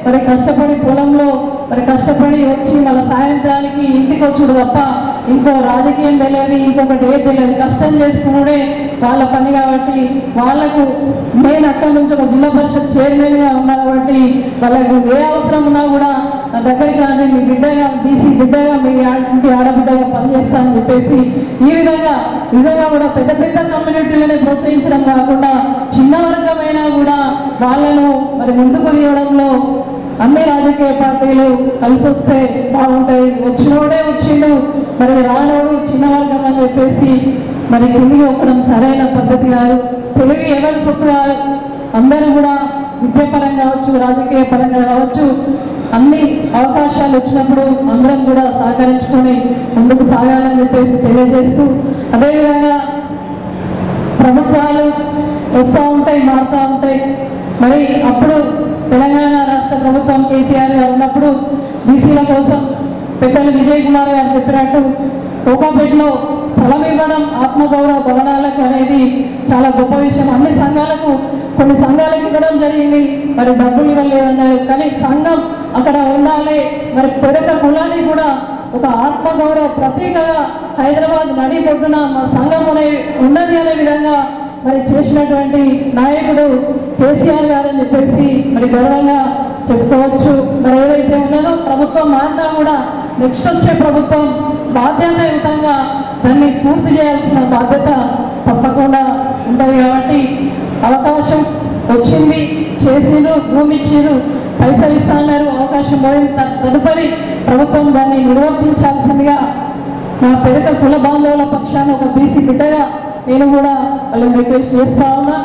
మరి కష్టపడి పొలంలో మరి కష్టపడి వచ్చి మళ్ళీ సాయంత్రానికి ఇంటికి వచ్చుడు తప్ప ఇంకో రాజకీయం తెలియదు ఇంకొకటి ఏది తెలియదు కష్టం చేసుకునే వాళ్ళ పని కాబట్టి వాళ్ళకు నేను అక్కడి నుంచి ఒక జిల్లా పరిషత్ చైర్మన్గా ఉన్నా కాబట్టి వాళ్ళకు ఏ అవసరం ఉన్నా కూడా నా దగ్గరికి రాని మీ బిడ్డగా బీసీ బిడ్డగా మీ ఆ- ఇంటి ఆడబిడ్డగా పనిచేస్తానని చెప్పేసి ఈ విధంగా నిజంగా కూడా పెద్ద పెద్ద కమ్యూనిటీలని ప్రోత్సహించడం కాకుండా చిన్న వర్గమైనా కూడా వాళ్ళను మరి ముందుకు తీయడంలో అన్ని రాజకీయ పార్టీలు కలిసి వస్తే బాగుంటాయి వచ్చినోడే వచ్చిండు మరి రానోడు చిన్న వర్గం అని చెప్పేసి మరి కిందికి ఒక్కడం సరైన పద్ధతి కాదు తెలివి ఎవరి సొత్తు కాదు అందరూ కూడా విద్యాపరంగా కావచ్చు రాజకీయ పరంగా కావచ్చు అన్ని అవకాశాలు వచ్చినప్పుడు అందరం కూడా సహకరించుకొని ముందుకు సాగాలని చెప్పేసి తెలియజేస్తూ అదేవిధంగా ప్రభుత్వాలు వస్తూ ఉంటాయి మారుతూ ఉంటాయి మరి అప్పుడు తెలంగాణ రాష్ట్ర ప్రభుత్వం కేసీఆర్ గారు ఉన్నప్పుడు బీసీల కోసం పెద్దలు విజయ్ కుమార్ గారు చెప్పినట్టు కోకాపేటలో స్థలం ఇవ్వడం ఆత్మగౌరవ భవనాలకు అనేది చాలా గొప్ప విషయం అన్ని సంఘాలకు కొన్ని సంఘాలకు ఇవ్వడం జరిగింది మరి డబ్బులు ఇవ్వలేదన్నారు కానీ సంఘం అక్కడ ఉండాలి మరి పెరక కులానికి కూడా ఒక ఆత్మగౌరవ ప్రతీకగా హైదరాబాద్ నడిబొడ్డున మా సంఘం అనే ఉన్నది అనే విధంగా మరి చేసినటువంటి నాయకుడు కేసీఆర్ గారు అని చెప్పేసి మరి గౌరవంగా చెప్పుకోవచ్చు మరి ఏదైతే ఉన్నదో ప్రభుత్వం మారినా కూడా నెక్స్ట్ వచ్చే ప్రభుత్వం బాధ్యతాయుతంగా దాన్ని పూర్తి చేయాల్సిన బాధ్యత తప్పకుండా ఉంటుంది కాబట్టి అవకాశం వచ్చింది చేసిరు భూమి ఇచ్చిరు పైసలు ఇస్తా అన్నారు అవకాశం పోయిన త- తదుపరి ప్రభుత్వం దాన్ని నిర్వర్తించాల్సిందిగా నా పెరక కుల బాంధవుల పక్షాన ఒక బీసీ బిడ్డగా నేను కూడా వాళ్ళని రిక్వెస్ట్ చేస్తా ఉన్నా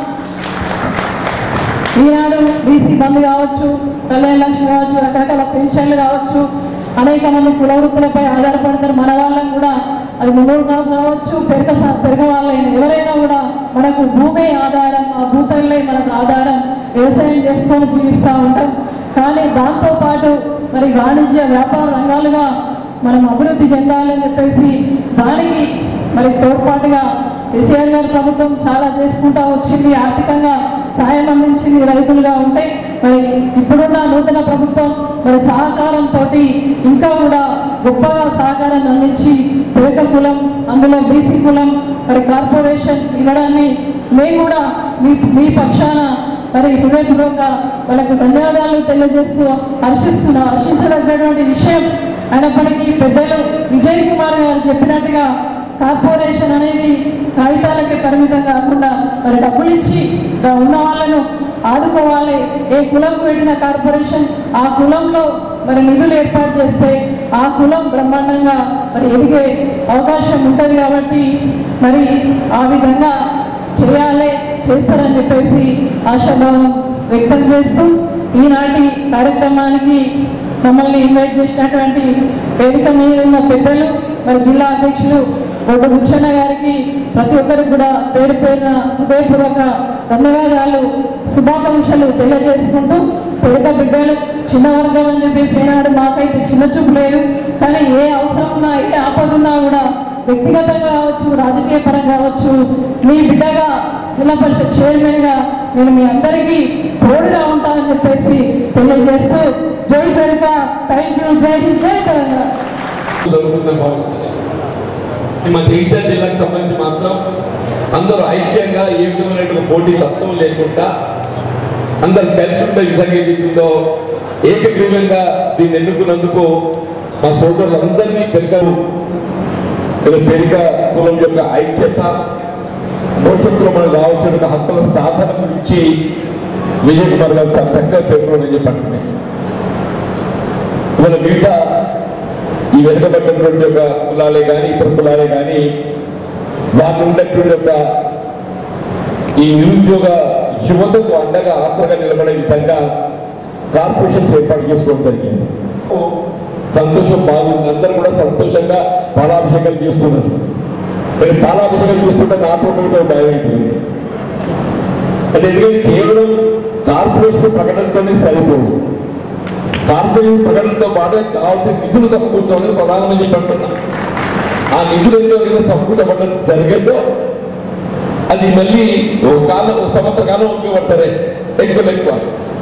ఈనాడు బీసీ బంద్ కావచ్చు కళ్యాణ లక్ష్మి కావచ్చు రకరకాల పెన్షన్లు కావచ్చు అనేక మంది కుల వృత్తులపై ఆధారపడతారు మన వాళ్ళని కూడా అది మునుగు కావచ్చు పెరక స- పెరగ వాళ్ళైనా ఎవరైనా కూడా మనకు భూమే ఆధారం ఆ భూతల్లే మనకు ఆధారం వ్యవసాయం చేసుకొని జీవిస్తూ ఉంటాం కానీ దాంతోపాటు మరి వాణిజ్య వ్యాపార రంగాలుగా మనం అభివృద్ధి చెందాలని చెప్పేసి దానికి మరి తోడ్పాటుగా కేసీఆర్ గారి ప్రభుత్వం చాలా చేసుకుంటా వచ్చింది ఆర్థికంగా సాయం అందించింది రైతులుగా ఉంటే మరి ఇప్పుడున్న నూతన ప్రభుత్వం మరి సహకారంతో ఇంకా కూడా గొప్పగా సహకారాన్ని అందించి పేద కులం అందులో బీసీ కులం మరి కార్పొరేషన్ ఇవ్వడాన్ని మేము కూడా మీ మీ పక్షాన మరి హృదయపూర్వక వాళ్ళకు ధన్యవాదాలు తెలియజేస్తూ హర్షిస్తున్నా హర్షించదగ్గటువంటి విషయం అయినప్పటికీ పెద్దలు విజయ్ కుమార్ గారు చెప్పినట్టుగా కార్పొరేషన్ అనేది కాగితాలకే పరిమితం కాకుండా మరి డబ్బులు ఇచ్చి దా- ఉన్న వాళ్ళను ఆదుకోవాలి ఏ కులం పెట్టిన కార్పొరేషన్ ఆ కులంలో మరి నిధులు ఏర్పాటు చేస్తే ఆ కులం బ్రహ్మాండంగా మరి ఎదిగే అవకాశం ఉంటుంది కాబట్టి మరి ఆ విధంగా చేయాలి చేస్తారని చెప్పేసి ఆశాభావం వ్యక్తం చేస్తూ ఈనాటి కార్యక్రమానికి మమ్మల్ని ఇన్వైట్ చేసినటువంటి వేదిక మీద ఉన్న పెద్దలు మరి జిల్లా అధ్యక్షులు బొడ్డు బుచ్చన్న గారికి ప్రతి ఒక్కరికి కూడా పేరు పేరున హృదయపూర్వక ధన్యవాదాలు శుభాకాంక్షలు తెలియజేసుకుంటూ పేద బిడ్డలు చిన్న వర్గం అని చెప్పేసి ఏనాడు మాకైతే చిన్న చూపు లేదు కానీ ఏ అవసరం ఉన్నా ఏ ఆపద ఉన్నా కూడా వ్యక్తిగతంగా కావచ్చు రాజకీయ పరంగా కావచ్చు మీ బిడ్డగా జిల్లా పరిషత్ చైర్మన్గా నేను మీ అందరికీ తోడుగా ఉంటానని చెప్పేసి తెలియజేస్తూ జై పెరుక థ్యాంక్ యూ జై హింద్ జై తెలంగాణ జరుగుతుందని భావిస్తున్నాను ఈ మన జగిత్యాల జిల్లాకు సంబంధించి మాత్రం అందరూ ఐక్యంగా ఏ విధమైనటువంటి పోటీ తత్వం లేకుండా అందరు కలిసి ఉండే విధంగా ఏదైతుందో ఏకగ్రీవంగా దీన్ని ఎన్నుకున్నందుకు మా సోదరులందరినీ పెరిగారు పెరిగ కులం యొక్క ఐక్యత భవిష్యత్తులో మనకు కావాల్సిన హక్కుల సాధన గురించి విజయ్ కుమార్ గారు చాలా చక్కగా పేర్కొనని చెప్పండి ఇవాళ మిగతా ఈ వెనుకబడినటువంటి యొక్క కులాలే కానీ ఇతర కులాలే కానీ వాళ్ళు ఉన్నటువంటి యొక్క ఈ నిరుద్యోగ యువతకు అండగా ఆసరగా నిలబడే విధంగా కార్పొరేషన్స్ ఏర్పాటు చేసుకోవడం జరిగింది సంతోషం బాగుంది అందరూ కూడా సంతోషంగా పాలాభిషేకాలు చేస్తున్నారు కానీ పాలాభిషేకం చూస్తుంటే నాకు కూడా భయం అవుతుంది అంటే ఎందుకంటే కేవలం కార్పొరేషన్ ప్రకటనతోనే సరిపోదు కార్పొరేషన్ ప్రకటనతో పాటు కావాల్సిన నిధులు సమకూర్చమని ప్రధానమని చెప్పి అంటున్నా ఆ నిధులు ఎంతో ఏదో సమకూర్చబడడం జరిగేదో అది మళ్ళీ ఒక కాలం ఒక సంవత్సర కాలం ఉపయోగపడతారే ఎక్కువ ఎక్కువ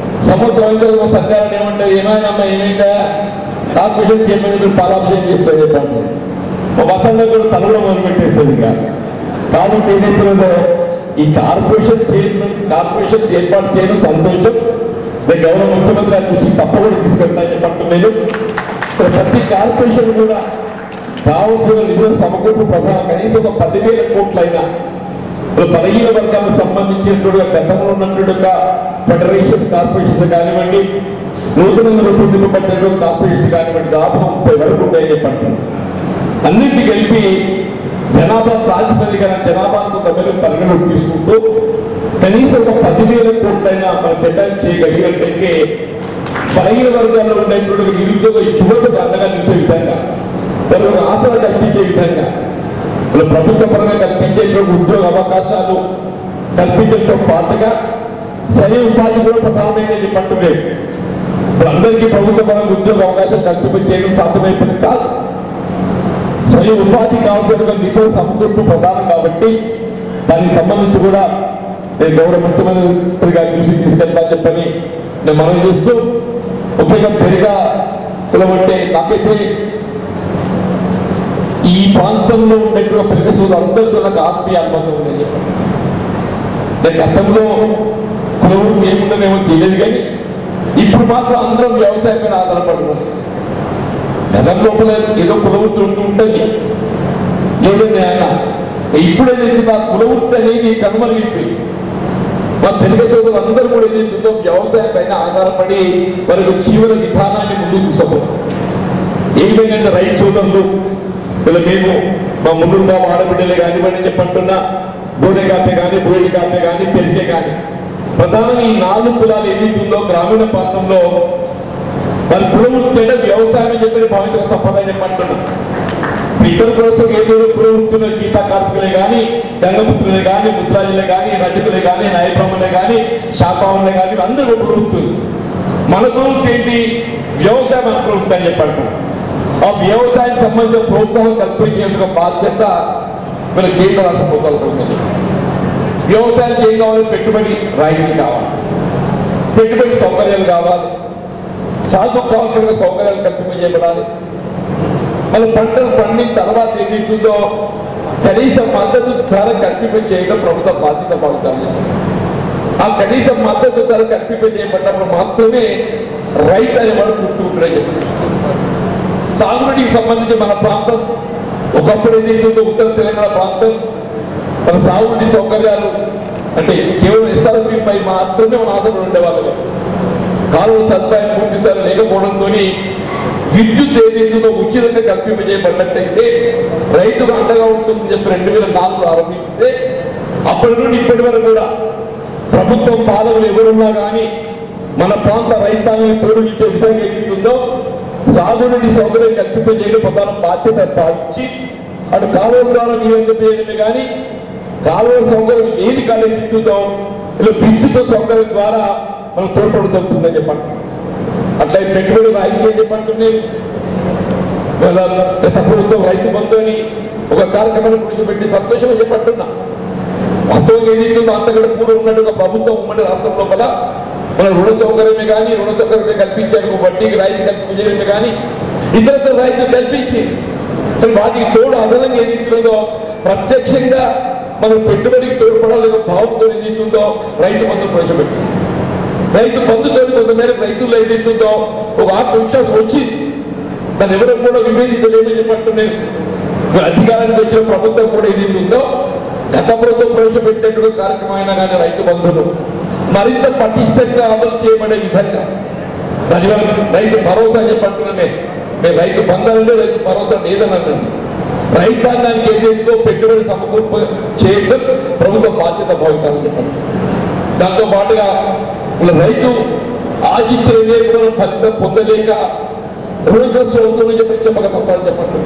సంవత్సరం అయితే ఒక సంధ్యాలను ఏమంటారు ఏమైనా అమ్మా ఏమైందా కార్పొరేషన్ చేయమని మీరు పాలాభిషేకం చేస్తారు చెప్పండి మా వసంత కూడా తల కూడా మొదలు పెట్టేస్తుంది ఇక కాబట్టి ఏదైతుందో ఈ కార్పొరేషన్ చేయడం కార్పొరేషన్ ఏర్పాటు చేయడం సంతోషం నేను గౌరవ ముఖ్యమంత్రి గారి దృష్టికి తప్పకుండా తీసుకెళ్తాను చెప్పంటున్నాను ఇక్కడ ప్రతి కార్పొరేషన్ కూడా కావలసిన నిధుల సమకూర్పు ప్రధాన కనీసం ఒక పదివేల కోట్లైనా ఇప్పుడు బలహీన వర్గాలకు సంబంధించినటువంటి గతంలో ఉన్నటువంటి ఒక ఫెడరేషన్స్ కార్పొరేషన్ కానివ్వండి నూతనంగా రూపొందింపబడినటువంటి కార్పొరేషన్ కానివ్వండి దాదాపు ముప్పై వరకు ఉంటాయని చెప్పండి అన్నింటినీ కలిపి జనాభా ప్రాతిపదికన జనాభాకు ఒక మెరుగు పరిగణలోకి తీసుకుంటూ కనీసం ఒక పదివేల కోట్లైనా మనం కేటాయించి చేయగలిగినట్టయితే బలహీన వర్గాల్లో ఉండేటువంటి నిరుద్యోగ యువతకు అండగా నిలిచే విధంగా వాళ్ళకు ఆసరా కల్పించే విధంగా వాళ్ళ ప్రభుత్వ పరంగా కల్పించేటువంటి ఉద్యోగ అవకాశాలు కల్పించడంతో పాటుగా స్వయం ఉపాధి కూడా ప్రధానమైన చెప్పంటున్నాయి ఇప్పుడు అందరికీ ప్రభుత్వ పరంగా ఉద్యోగ అవకాశాలు కల్పించేయడం సాధ్యమైపోయింది కాదు స్వయం ఉపాధి కావాల్సిన నిధుల సమకూర్పు ప్రధానం కాబట్టి దానికి సంబంధించి కూడా నేను గౌరవ ముఖ్యమంత్రి గారి దృష్టికి తీసుకెళ్తాను చెప్పని నేను మనం చూస్తూ ముఖ్యంగా పెరిగా కులమంటే నాకైతే ఈ ప్రాంతంలో ఉండేటువంటి పెరిగ సోదరు అందరితో నాకు ఆత్మీయ అనుబంధం ఉందని చెప్పండి నేను గతంలో కులవృత్తి ఏముండనేమో తెలియదు కానీ ఇప్పుడు మాత్రం అందరం వ్యవసాయం మీద ఆధారపడుతుంది గతం లోపల ఏదో కులవృత్తి ఉంటూ ఉంటుంది లేదండి ఆయన ఇప్పుడే తెచ్చిన ఆ కులవృత్తి అనేది కనుమరుగిపోయి మా తెలుగు సోదరులు అందరూ కూడా ఏదైతుందో వ్యవసాయం పైన ఆధారపడి వారికి జీవన విధానాన్ని ముందుకు తీసుకోబోతాం ఏ విధంగా అంటే రైతు సోదరులు ఇలా మేము మా ముందు మా ఆడబిడ్డలే కానివ్వండి చెప్పంటున్నా బోడే కాపే కానీ బోయిడి కాపే కానీ పెరిగే కానీ ప్రధానంగా ఈ నాలుగు కులాలు ఏదైతుందో గ్రామీణ ప్రాంతంలో వారి కులవృత్తి అంటే వ్యవసాయం అని చెప్పి భావించక తప్పదని చెప్పంటున్నా ఇతర ప్రభుత్వం ఏదో కులవృత్తున్న గీతా కార్మికులే కానీ గంగపుత్రులే కానీ ముద్రాజులే కానీ రజకులే కానీ నాయబ్రహ్మలే కానీ శాఖావులే కానీ అందరూ కులవృత్తులు మన కులవృత్తి ఏంటి వ్యవసాయం మన కులవృత్తి అని చెప్పండి ఆ వ్యవసాయం సంబంధించిన ప్రోత్సాహం కల్పించాల్సిన బాధ్యత మన కేంద్ర రాష్ట్ర ప్రభుత్వాలు పడుతుంది వ్యవసాయం ఏం కావాలి పెట్టుబడి రాయితీ కావాలి పెట్టుబడి సౌకర్యాలు కావాలి సాగు కావాల్సిన సౌకర్యాలు కల్పింపజేయబడాలి మన పంటలు పండిన తర్వాత ఏదైతుందో కనీస మద్దతు ధర కల్పింప చేయడం ప్రభుత్వ బాధ్యత పడుతుంది ఆ కనీస మద్దతు ధర కల్పింప చేయబడినప్పుడు మాత్రమే రైతు అనేవాడు చూస్తుంటే సాగుబడికి సంబంధించి మన ప్రాంతం ఒకప్పుడు ఏదైతుందో ఉత్తర తెలంగాణ ప్రాంతం మన సాగుబడి సౌకర్యాలు అంటే కేవలం ఎస్ఆర్ఎస్పీ పై మాత్రమే మన ఆధారపడి ఉండేవాళ్ళు కాలువ సదుపాయం పూర్తి స్థాయి లేకపోవడంతో విద్యుత్ ఏదైతుందో ఉచితంగా కల్పింపజేయబడినట్టయితే రైతుకు అండగా ఉంటుందని చెప్పి రెండు వేల నాలుగు ఆరంభిస్తే అప్పటి నుండి ఇప్పటి వరకు కూడా ప్రభుత్వం పాలకులు ఎవరున్నా కానీ మన ప్రాంత రైతాంగాన్ని తోడుగిచ్చే విధంగా ఏదైతుందో సాగునీటి సౌకర్యం కల్పింపజేయడం ప్రధాన బాధ్యత భావించి అటు కాలువ ద్వారా నియోజకవర్గమే కానీ కాలువ సౌకర్యం ఏది కలిగిస్తుందో ఇలా విద్యుత్ సౌకర్యం ద్వారా మనం తోడ్పడుతుందని చెప్పండి అట్లా ఈ పెట్టుబడి రైతు ఏం చెప్పంటున్నాను ఇవాళ గత ప్రభుత్వం రైతు బంధు అని ఒక కార్యక్రమాన్ని ప్రవేశపెట్టి సంతోషంగా చెప్పంటున్నా వాస్తవంగా ఏదైతుందో అంతకంటే పూర్వం ఉన్నట్టు ఒక ప్రభుత్వం ఉమ్మడి రాష్ట్రం లోపల మన రుణ సౌకర్యమే కానీ రుణ సౌకర్యమే కల్పించారు వడ్డీకి రాయితీ కల్పించడమే కానీ ఇతర రైతు కల్పించి కానీ వాటికి తోడు అదనంగా ఏదైతుందో ప్రత్యక్షంగా మనం పెట్టుబడికి తోడ్పడాలి భావంతో ఏదైతుందో రైతు బంధు ప్రవేశపెట్టింది రైతు బంధుతో కొంతమేర రైతుల్లో ఏదైతుందో ఒక ఆత్మవిశ్వాసం వచ్చింది దాన్ని ఎవరు కూడా విభేదించలేమని చెప్పట్టు నేను ఇప్పుడు అధికారానికి వచ్చిన ప్రభుత్వం కూడా ఏదైతుందో గత ప్రభుత్వం ప్రవేశపెట్టినటువంటి కార్యక్రమం అయినా కానీ రైతు బంధులు మరింత పటిష్టంగా అమలు చేయబడే విధంగా దానివల్ల రైతు భరోసా చెప్పంటున్నామే మేము రైతు బంధాలంటే రైతు భరోసా లేదనండి రైతాంగానికి ఏదైతుందో పెట్టుబడి సమకూర్పు చేయడం ప్రభుత్వ బాధ్యత భావితాలని చెప్పండి దాంతో పాటుగా ఇలా రైతు ఆశించిన నేర్పులను ఫలితం పొందలేక రుణగ్రస్తు అవుతుందని చెప్పి చెప్పక తప్పని చెప్పండి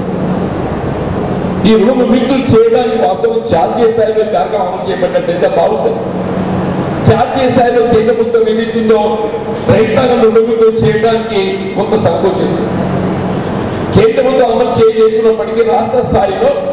ఈ రుణ విముక్తులు చేయడానికి వాస్తవం జాతీయ స్థాయిలో కార్యక్రమం అమలు చేయబడినట్టయితే బాగుంటుంది జాతీయ స్థాయిలో కేంద్ర ప్రభుత్వం ఏదైతుందో రైతాంగం రుణ విముక్తులు చేయడానికి కొంత సంకోచిస్తుంది కేంద్ర ప్రభుత్వం అమలు చేయలేకున్నప్పటికీ రాష్ట్ర స్థాయిలో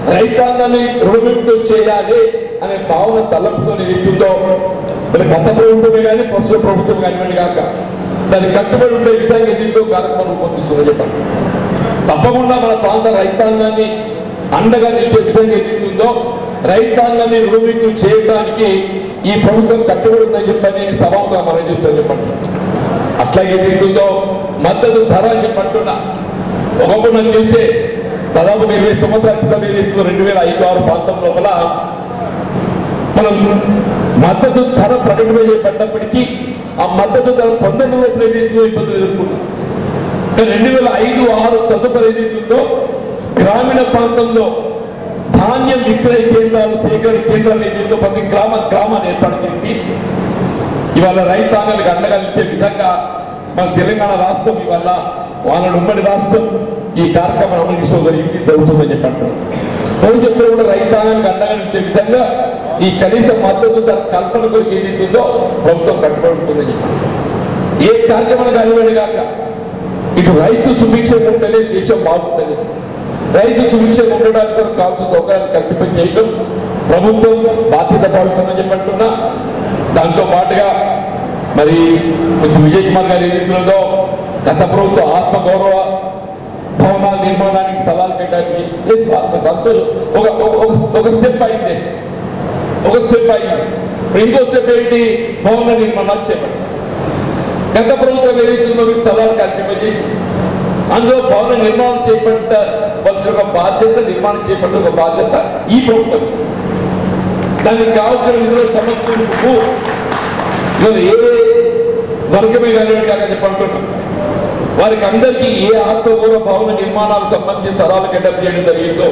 రైతాంగాన్ని రుణవిముక్తం చేయాలి అనే భావన తలంపుతో ఏదైతుందో మరి గత ప్రభుత్వమే కానీ ప్రస్తుత ప్రభుత్వం కానివ్వండి కాక దానికి కట్టుబడి ఉండే విధంగా ఏదైతుందో కార్యక్రమం రూపొందిస్తుందో చెప్పండి తప్పకుండా మన ప్రాంత రైతాంగాన్ని అండగా నిలిచే విధంగా ఏదైతుందో రైతాంగాన్ని రుణవిముక్తం చేయడానికి ఈ ప్రభుత్వం కట్టుబడి ఉందని చెప్పని నేను సభాముగా మనం చేస్తాను చెప్పండి అట్లాగే ఏదైతుందో మద్దతు ధర అని చెప్పంటున్నా ఒకప్పుడు నాకు తెలిసే దాదాపు ఇరవై సంవత్సరాల క్రితం ఏదైతుందో రెండు వేల ఐదు ఆరు ప్రాంతం లోపల మనం మద్దతు ధర ప్రకటన చేయబడ్డప్పటికీ ఆ మద్దతు ధర పొందడం లోపల ఏదైతుందో ఇబ్బందులు ఎదుర్కొన్నాం కానీ రెండు వేల ఐదు ఆరు తదుపరి ఏదైతుందో గ్రామీణ ప్రాంతంలో ధాన్యం విక్రయ కేంద్రాలు సేకరణ కేంద్రాలు ఏదైతే ప్రతి గ్రామ గ్రామాన్ని ఏర్పాటు చేసి ఇవాళ రైతాంగానికి అండగా నిలిచే విధంగా మన తెలంగాణ రాష్ట్రం ఇవాళ వాళ్ళ ఉమ్మడి రాష్ట్రం ఈ కార్యక్రమం అమలు చేసుకోగలిగింది జరుగుతుందని చెప్పి అంటారు భవిష్యత్తులో కూడా రైతాంగానికి అండగా నిలిచే విధంగా ఈ కనీస మద్దతు ధర కల్పన కొరకు ఏదైతుందో ప్రభుత్వం కట్టుబడి ఉంటుందని చెప్పారు ఏ కార్యక్రమం కానివ్వండి కాక ఇటు రైతు సుభిక్షం ఉంటేనే దేశం బాగుంటుంది రైతు సుభిక్షం ఉండడానికి కొరకు కావాల్సిన సౌకర్యాలు కల్పింప చేయడం ప్రభుత్వం బాధ్యత పాడుతుందని చెప్పంటున్నా దాంతో పాటుగా మరి కొంచెం విజయ్ కుమార్ గారు ఏదైతుందో గత ప్రభుత్వం ఆత్మగౌరవ భవనాల నిర్మాణానికి స్థలాలు కేటాయించి సంతోషం ఒక ఒక- ఒక- ఒక స్టెప్ అయింది ఒక స్టెప్ అయింది ఇప్పుడు ఇంకో స్టెప్ ఏంటి భవన నిర్మాణాలు చేపట్టాలి గత ప్రభుత్వం ఏదైతుందో మీకు స్థలాలు కల్పింపజేసి అందులో భవన నిర్మాణం చేపట్టవలసిన ఒక బాధ్యత నిర్మాణం చేపట్టే ఒక బాధ్యత ఈ ప్రభుత్వం దానికి కావాల్సిన నిధుల సమకూర్పు ఇవాళ ఏ వర్గమే కానివ్వండి కాక చెప్పంటున్నాం వారికి అందరికీ ఏ ఆత్మగౌరవ భవన నిర్మాణాలకు సంబంధించి స్థలాలు కేటాయింపు చేయడం జరిగిందో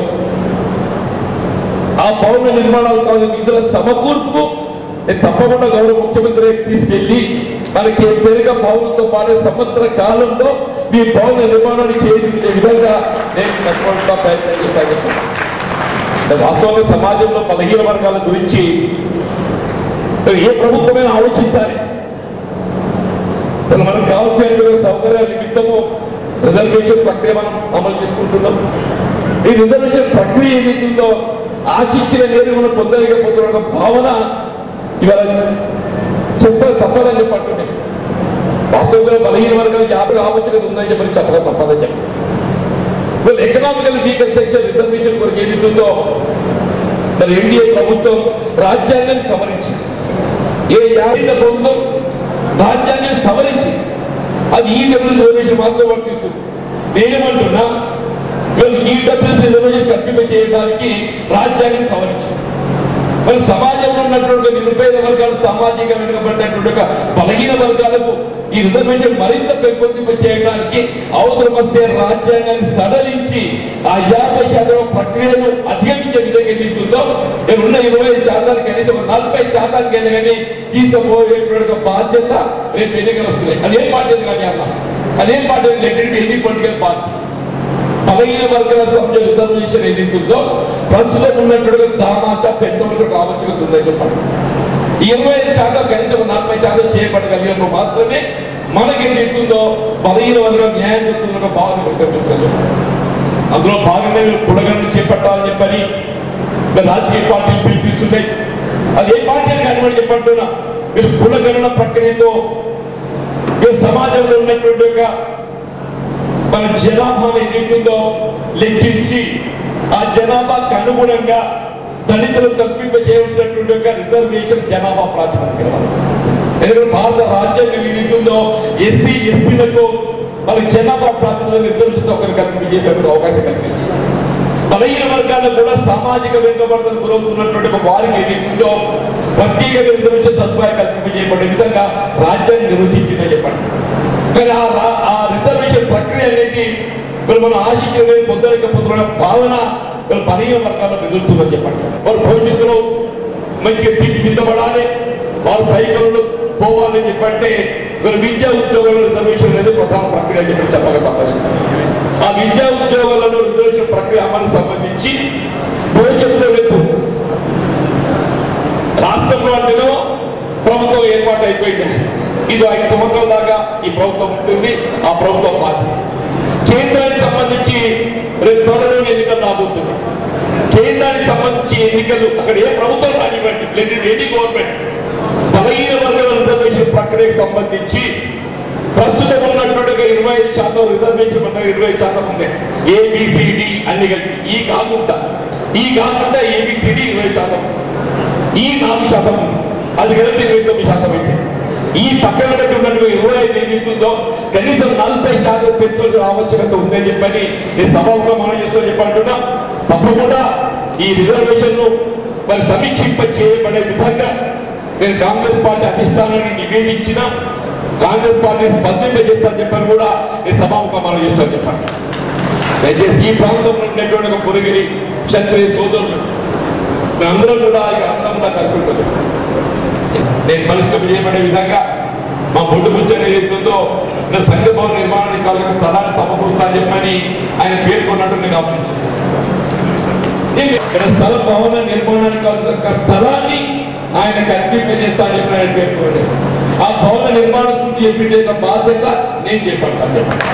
ఆ భవన నిర్మాణాలు కావాలని నిధుల సమకూర్పు నేను తప్పకుండా గౌరవ ముఖ్యమంత్రి తీసుకెళ్లి మనకి పెరుగ భవనంతో పాటు సంవత్సర కాలంలో మీ భవన నిర్మాణాన్ని చేయించే విధంగా నేను తప్పకుండా ప్రయత్నం చేస్తాను అంటే వాస్తవంగా సమాజంలో బలహీన వర్గాల గురించి ఏ ప్రభుత్వమైనా ఆలోచించాలి అసలు మనకు కావాల్సిన సౌకర్యాల నిమిత్తము రిజర్వేషన్ ప్రక్రియ మనం అమలు చేసుకుంటున్నాం ఈ రిజర్వేషన్ ప్రక్రియ ఏదైతుందో ఆశించిన నేరు మనం పొందలేకపోతున్న ఒక భావన ఇవాళ చెప్ప తప్పదని చెప్పంటుండే వాస్తవంగా బలహీన వర్గాలు యాభై ఆవశ్యకత ఉందని చెప్పి చెప్పక తప్పదని చెప్పి వీళ్ళు ఎకనామికల్ వీకర్ సెక్షన్ రిజర్వేషన్ కొరకు ఏదైతుందో మరి ఎన్డీఏ ప్రభుత్వం రాజ్యాంగాన్ని సవరించింది ఏ యాభై ప్రభుత్వం రాజ్యాంగాన్ని సవరించి అది ఈ డబ్ల్యూ రిజర్వేషన్ మాత్రం వర్తిస్తుంది నేనేమంటున్నా వీళ్ళు ఈ డబ్ల్యూ రిజర్వేషన్ కల్పింప చేయడానికి రాజ్యాంగాన్ని సవరించింది మరి సమాజంలో ఉన్నటువంటి నిరుపేద వర్గాలు సామాజిక వెనుకబడినటువంటి ఒక బలహీన వర్గాలకు ఈ రిజర్వేషన్ మరింత పెంపొందింప చేయడానికి అవసరం వస్తే రాజ్యాంగాన్ని సడలించి ఆ యాభై శాతం ప్రక్రియను అధిగమించే విధంగా ఏదైతుందో నేను ఉన్న ఇరవై శాతానికి కనీసం ఒక నలభై శాతానికి అయినా కానీ తీసుకుపోయేటువంటి ఒక బాధ్యత రేపు ఎన్నికలు వస్తున్నాయి అదేం బాధ్యత కానీ అన్న అదేం బాధ్యత లెటర్ ఎన్ని పొలిటికల్ పార్టీ బలహీన వర్గాల సభ్యుల రిజర్వేషన్ ఏదైతుందో ప్రస్తుతం ఉన్నటువంటి దామాష పెంచవలసిన ఒక ఆవశ్యకత ఉందని చెప్పండి ఈ ఇరవై ఐదు శాతం కనీసం ఒక నలభై శాతం చేయబడగలిగినప్పుడు మాత్రమే మనకి ఏదైతుందో బలహీన వర్గాల న్యాయం జరుగుతున్న ఒక భావన వ్యక్తపరుస్తుంది అందులో భాగంగా మీరు పుడగలను చేపట్టాలని చెప్పని మరి రాజకీయ పార్టీలు పిలిపిస్తున్నాయి అది ఏ పార్టీ అని కానివ్వండి చెప్పంటున్నా మీరు కులగణన ప్రక్రియతో మీరు సమాజంలో ఉన్నటువంటి ఒక మన జనాభాను ఏదైతుందో లెక్కించి ఆ జనాభాకు అనుగుణంగా దళితులు కల్పింప చేయవలసినటువంటి ఒక రిజర్వేషన్ జనాభా ప్రాతిపదికన ఎందుకంటే భారత రాజ్యాంగం ఏదైతుందో ఎస్సీ ఎస్టీలకు మన జనాభా ప్రాతిపదిక రిజర్వేషన్ సౌకర్యం కల్పింప చేసేటువంటి అవకాశం కల్పించింది బలహీన వర్గాలకు కూడా సామాజిక వెనుకబడతలు గురవుతున్నటువంటి ఒక వారికి ఏదైతుందో ప్రత్యేక రిజర్వేషన్ సదుపాయం కల్పింప చేయబడే విధంగా రాజ్యాన్ని నిర్వచించిందని చెప్పండి కానీ ఆ రా- ఆ రిజర్వేషన్ ప్రక్రియ అనేది వీళ్ళు మనం ఆశించిన పొందలేకపోతున్న భావన వీళ్ళు బలహీన వర్గాల్లో మెదులుతుందని చెప్పండి వారు భవిష్యత్తులో మంచిగా తీర్చిదిద్దబడాలి వారు పైకలను పోవాలని చెప్పంటే వీళ్ళు విద్యా ఉద్యోగాల రిజర్వేషన్ అనేది ప్రధాన ప్రక్రియ అని చెప్పి చెప్పక తప్పదు ఆ విద్యా ఉద్యోగాలలో రిజర్వేషన్ ప్రక్రియ అమలుకు సంబంధించి భవిష్యత్తులో రేపు రాష్ట్రంలో అంటేనో ప్రభుత్వం ఏర్పాటు అయిపోయింది ఇది ఐదు సంవత్సరాల దాకా ఈ ప్రభుత్వం ఉంటుంది ఆ ప్రభుత్వం బాధ్యత కేంద్రానికి సంబంధించి రేపు త్వరలో ఎన్నికలు రాబోతుంది కేంద్రానికి సంబంధించి ఎన్నికలు అక్కడ ఏ ప్రభుత్వం కానివ్వండి లేదు ఎనీ గవర్నమెంట్ బలహీన వర్గాల రిజర్వేషన్ ప్రక్రియకు సంబంధించి ప్రస్తుతం ఉన్నటువంటి ఒక ఇరవై ఐదు శాతం రిజర్వేషన్ ఉన్న ఇరవై శాతం ఉంది ఏబిసిడి అన్ని కలిపి ఈ కాకుండా ఈ కాకుండా ఏబిసిడి ఇరవై శాతం ఈ నాలుగు శాతం ఉంది అది కలిపి ఇరవై తొమ్మిది శాతం అయితే ఈ పక్కన పెట్టి ఉన్నట్టు ఇరవై ఐదు ఏదైతుందో కనీసం నలభై శాతం పెంచాల్సిన ఆవశ్యకత ఉందని చెప్పని ఈ సభలో మనం చేస్తూ చెప్పంటున్నా తప్పకుండా ఈ రిజర్వేషన్ ను మరి సమీక్షింప చేయబడే విధంగా నేను కాంగ్రెస్ పార్టీ అధిష్టానాన్ని నివేదించిన కాంగ్రెస్ పార్టీ స్పందింప చేస్తాను చెప్పని కూడా నేను సభాముఖం మనం చేస్తాను చెప్పండి దయచేసి ఈ ప్రాంతంలో ఉండేటువంటి ఒక పురిగిరి క్షత్రియ సోదరులు మేమందరం కూడా ఇక అందరం కూడా కలిసి ఉంటుంది నేను పరిశ్రమ చేయబడే విధంగా మా బొడ్డు కూర్చొని ఏదైతుందో నా సంఘ భవన నిర్మాణానికి వాళ్ళకి స్థలాన్ని సమకూరుస్తా అని చెప్పని ఆయన పేర్కొన్నట్టు నేను గమనించాను నేను ఇక్కడ స్థల భవన నిర్మాణానికి కావాల్సిన ఒక స్థలాన్ని ఆయన కల్పింపజేస్తా అని చెప్పి ఆయన పేర్కొన్నాడు ఆ భవన నిర్మాణం గురించి చెప్పిండే యొక్క బాధ్యత నేను చెప్పంటాను చెప్పండి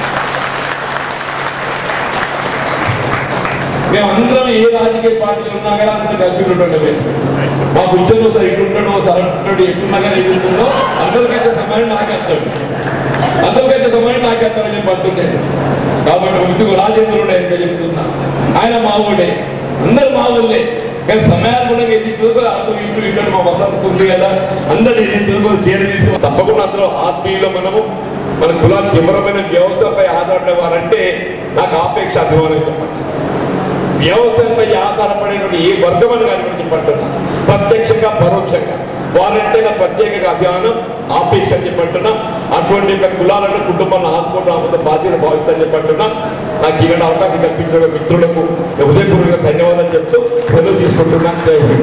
మేమందరం ఏ రాజకీయ పార్టీలు ఉన్నా కానీ అందరూ కలిసి ఉంటుండే మా కూర్చొని ఒకసారి ఇటు ఉంటాడు ఒకసారి అటు ఉంటాడు ఎట్టున్నా కానీ ఎదుగుతుందో అందరికైతే సమయం నాకేస్తాడు అందరికైతే సమయం నాకేస్తాడని చెప్పి అంటుండేది కాబట్టి మిత్రుడు రాజేంద్రుడే ఇంకా చెప్తున్నా ఆయన మా ఊడే అందరు మా ఊళ్ళే కానీ సమయానుగుణంగా ఎది చదువుకో అటు ఇటు ఇటు మా వసతికి ఉంది కదా అందరు ఎది చదువుకో చేర తీసి తప్పకుండా అందరూ ఆత్మీయులు మనము మన కులానికి ఎవరమైన వ్యవస్థపై ఆధారపడే వారంటే నాకు ఆపేక్ష అభిమానం చెప్పండి వ్యవసాయంపై ఆధారపడేటువంటి ఏ వర్గం అని కానీ చెప్పంటున్నా ప్రత్యక్షంగా పరోక్షంగా వారంటే నా ప్రత్యేక అభియానం ఆపేక్ష అని చెప్పంటున్నా అటువంటి యొక్క కులాలను కుటుంబాలను ఆదుకోవడం అంత బాధ్యత భావిస్తా చెప్పంటున్నా నాకు ఇలాంటి అవకాశం కల్పించిన మిత్రులకు ఉదయపూర్వక ధన్యవాదాలు చెప్తూ సెలవు తీసుకుంటున్నా జై హింద్